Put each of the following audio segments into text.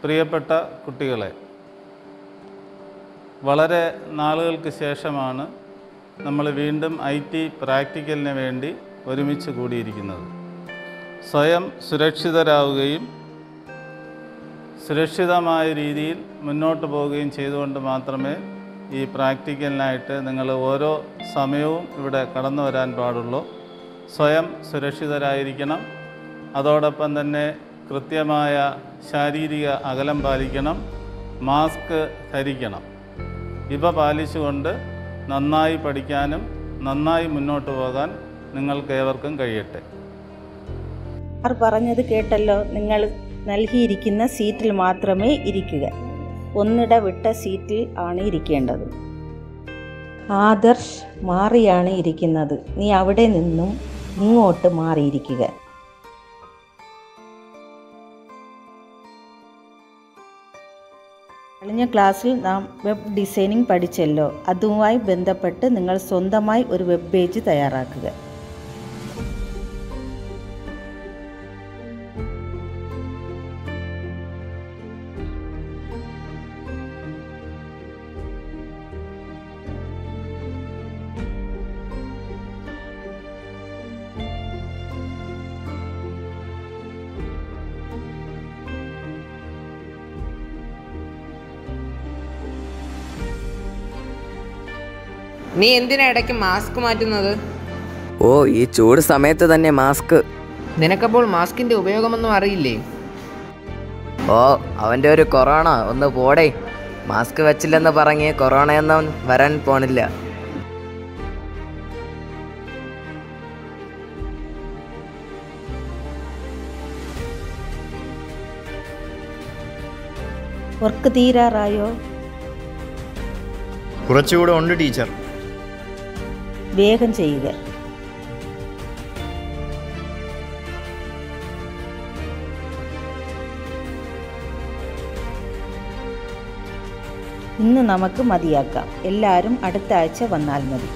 പ്രിയപ്പെട്ട കുട്ടികളെ വളരെ നാളുകൾക്ക് ശേഷമാണ് നമ്മൾ വീണ്ടും ഐ ടി പ്രാക്ടിക്കലിന് വേണ്ടി ഒരുമിച്ച് കൂടിയിരിക്കുന്നത് സ്വയം സുരക്ഷിതരാവുകയും സുരക്ഷിതമായ രീതിയിൽ മുന്നോട്ട് പോവുകയും ചെയ്തുകൊണ്ട് മാത്രമേ ഈ പ്രാക്ടിക്കലിനായിട്ട് നിങ്ങൾ ഓരോ സമയവും ഇവിടെ കടന്നു വരാൻ പാടുള്ളൂ സ്വയം സുരക്ഷിതരായിരിക്കണം അതോടൊപ്പം തന്നെ കൃത്യമായ ശാരീരിക അകലം പാലിക്കണം മാസ്ക് ധരിക്കണം ഇവ പാലിച്ചുകൊണ്ട് നന്നായി പഠിക്കാനും നന്നായി മുന്നോട്ട് പോകാൻ നിങ്ങൾക്ക് ഏവർക്കും കഴിയട്ടെ സാർ പറഞ്ഞത് കേട്ടല്ലോ നിങ്ങൾ നൽകിയിരിക്കുന്ന സീറ്റിൽ മാത്രമേ ഇരിക്കുക ഒന്നിട വിട്ട സീറ്റിൽ ആണ് ഇരിക്കേണ്ടത് ആദർശ് മാറിയാണ് ഇരിക്കുന്നത് നീ അവിടെ നിന്നും ഇങ്ങോട്ട് മാറിയിരിക്കുക കഴിഞ്ഞ ക്ലാസ്സിൽ നാം വെബ് ഡിസൈനിങ് പഠിച്ചല്ലോ അതുമായി ബന്ധപ്പെട്ട് നിങ്ങൾ സ്വന്തമായി ഒരു വെബ് പേജ് തയ്യാറാക്കുക നീ എന്തിനാ ഇടയ്ക്ക് മാസ്ക് മാറ്റുന്നത് ഓ ഈ ചൂട് സമയത്ത് തന്നെ മാസ്ക് നിനക്കപ്പോൾ മാസ്കിന്റെ ഉപയോഗമൊന്നും അറിയില്ലേ ഓ അവൻ്റെ ഒരു കൊറോണ ഒന്ന് പോടേ മാസ്ക് വെച്ചില്ലെന്ന് പറഞ്ഞ് കൊറോണയൊന്നും വരാൻ പോണില്ല വർക്ക് തീരാറായോ കുറച്ചുകൂടെ ഉണ്ട് ടീച്ചർ വേഗം ചെയ്യുക ഇന്ന് നമുക്ക് മതിയാക്കാം എല്ലാവരും അടുത്ത ആഴ്ച വന്നാൽ മതി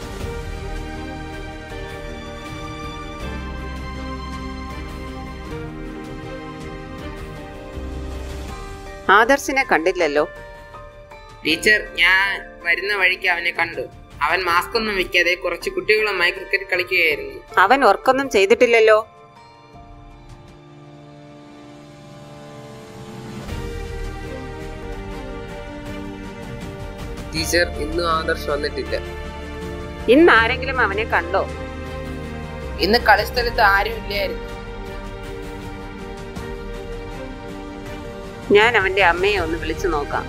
ആദർശിനെ കണ്ടില്ലല്ലോ ടീച്ചർ ഞാൻ വരുന്ന വഴിക്ക് അവനെ കണ്ടു അവൻ മാസ്ക് ഒന്നും വെക്കാതെ കുറച്ച് കുട്ടികളുമായി ക്രിക്കറ്റ് കളിക്കുകയായിരുന്നു അവൻ വർക്കൊന്നും ചെയ്തിട്ടില്ലല്ലോ ടീച്ചർ ഇന്നും ആദർശ് വന്നിട്ടില്ല ഇന്ന് ആരെങ്കിലും അവനെ കണ്ടോ ഇന്ന് കളിസ്ഥലത്ത് ആരും ഇല്ലായിരുന്നു ഞാൻ അവന്റെ അമ്മയെ ഒന്ന് വിളിച്ചു നോക്കാം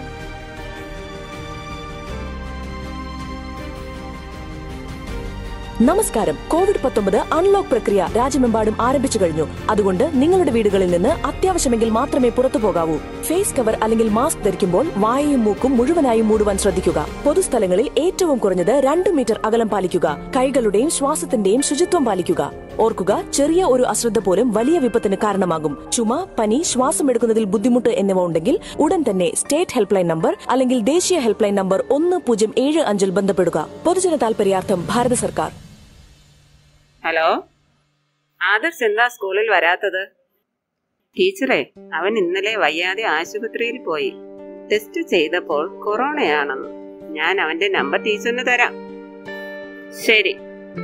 നമസ്കാരം കോവിഡ് പത്തൊമ്പത് അൺലോക്ക് പ്രക്രിയ രാജ്യമെമ്പാടും ആരംഭിച്ചു കഴിഞ്ഞു അതുകൊണ്ട് നിങ്ങളുടെ വീടുകളിൽ നിന്ന് അത്യാവശ്യമെങ്കിൽ മാത്രമേ പുറത്തു പോകാവൂ ഫേസ് കവർ അല്ലെങ്കിൽ മാസ്ക് ധരിക്കുമ്പോൾ വായയും മൂക്കും മുഴുവനായും മൂടുവാൻ ശ്രദ്ധിക്കുക പൊതുസ്ഥലങ്ങളിൽ ഏറ്റവും കുറഞ്ഞത് രണ്ട് മീറ്റർ അകലം പാലിക്കുക കൈകളുടെയും ശ്വാസത്തിന്റെയും ശുചിത്വം പാലിക്കുക ഓർക്കുക ചെറിയ ഒരു അശ്രദ്ധ പോലും വലിയ വിപത്തിന് കാരണമാകും ചുമ പനി ശ്വാസം എടുക്കുന്നതിൽ ബുദ്ധിമുട്ട് എന്നിവ ഉണ്ടെങ്കിൽ ഉടൻ തന്നെ സ്റ്റേറ്റ് ഹെൽപ്പ് ലൈൻ നമ്പർ അല്ലെങ്കിൽ ദേശീയ ഹെൽപ്പ് ലൈൻ നമ്പർ ഒന്ന് പൂജ്യം ഏഴ് അഞ്ചിൽ ബന്ധപ്പെടുക പൊതുജന താൽപര്യാർത്ഥം ഭാരത സർക്കാർ ഹലോ ആദർശ് എന്താ സ്കൂളിൽ വരാത്തത് ടീച്ചറെ അവൻ ഇന്നലെ വയ്യാതെ ആശുപത്രിയിൽ പോയി ടെസ്റ്റ് ചെയ്തപ്പോൾ കൊറോണയാണെന്ന് ഞാൻ അവന്റെ നമ്പർ ടീച്ചറിന് തരാം ശരി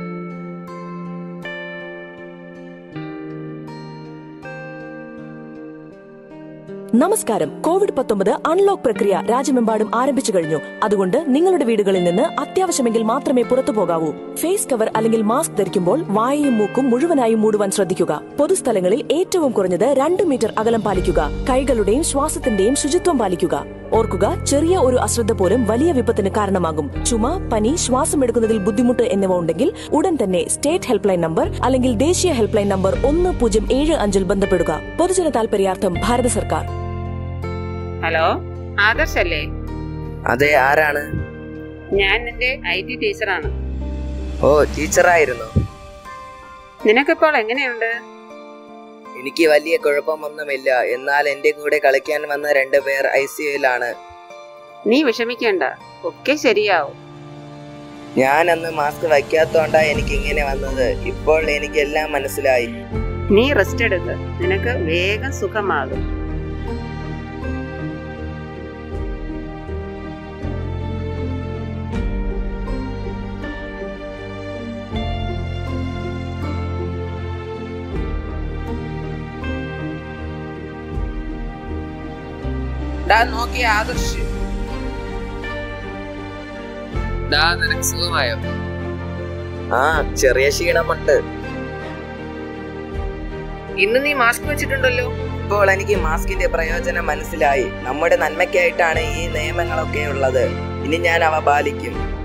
നമസ്കാരം കോവിഡ് പത്തൊമ്പത് അൺലോക്ക് പ്രക്രിയ രാജ്യമെമ്പാടും ആരംഭിച്ചു കഴിഞ്ഞു അതുകൊണ്ട് നിങ്ങളുടെ വീടുകളിൽ നിന്ന് അത്യാവശ്യമെങ്കിൽ മാത്രമേ പുറത്തു പോകാവൂ ഫേസ് കവർ അല്ലെങ്കിൽ മാസ്ക് ധരിക്കുമ്പോൾ വായയും മൂക്കും മുഴുവനായും മൂടുവാൻ ശ്രദ്ധിക്കുക പൊതുസ്ഥലങ്ങളിൽ ഏറ്റവും കുറഞ്ഞത് രണ്ട് മീറ്റർ അകലം പാലിക്കുക കൈകളുടെയും ശ്വാസത്തിന്റെയും ശുചിത്വം പാലിക്കുക ഓർക്കുക ചെറിയ ഒരു അശ്രദ്ധ പോലും വലിയ വിപത്തിന് കാരണമാകും ചുമ പനി ശ്വാസം എടുക്കുന്നതിൽ ബുദ്ധിമുട്ട് എന്നിവ ഉണ്ടെങ്കിൽ ഉടൻ തന്നെ സ്റ്റേറ്റ് ഹെൽപ്പ് ലൈൻ നമ്പർ അല്ലെങ്കിൽ ദേശീയ ഹെൽപ്പ് ലൈൻ നമ്പർ ഒന്ന് പൂജ്യം ഏഴ് അഞ്ചിൽ ബന്ധപ്പെടുക പൊതുജന താൽപര്യാർത്ഥം ഭാരത സർക്കാർ ഹലോ ആദർശ് അല്ലേ അതെ ആരാണ് ഞാൻ നിന്റെ ഐ ടി ടീച്ചറാണ് ഓ ടീച്ചറായിരുന്നു നിനക്കിപ്പോൾ എങ്ങനെയുണ്ട് എനിക്ക് വലിയ കുഴപ്പമൊന്നുമില്ല എന്നാൽ എൻ്റെ കൂടെ കളിക്കാൻ വന്ന രണ്ട് പേർ ഐ സിയുലാണ് നീ വിഷമിക്കേണ്ട ഒക്കെ ശരിയാവും ഞാൻ അന്ന് മാസ്ക് വയ്ക്കാത്തോണ്ടാ എനിക്ക് ഇങ്ങനെ വന്നത് ഇപ്പോൾ എനിക്കെല്ലാം മനസ്സിലായി നീ റെസ്റ്റ് എടുക്ക് നിനക്ക് വേഗം സുഖമാകും ഡാ നോക്കിയ ആദർശ് ഡാ നിനക്ക് സുഖമായോ ആ ചെറിയ ക്ഷീണമുണ്ട് ഇന്ന് നീ മാസ്ക് വെച്ചിട്ടുണ്ടല്ലോ ഇപ്പോൾ എനിക്ക് മാസ്കിന്റെ പ്രയോജനം മനസ്സിലായി നമ്മുടെ നന്മയ്ക്കായിട്ടാണ് ഈ നിയമങ്ങളൊക്കെ ഉള്ളത് ഇനി ഞാൻ അവ പാലിക്കും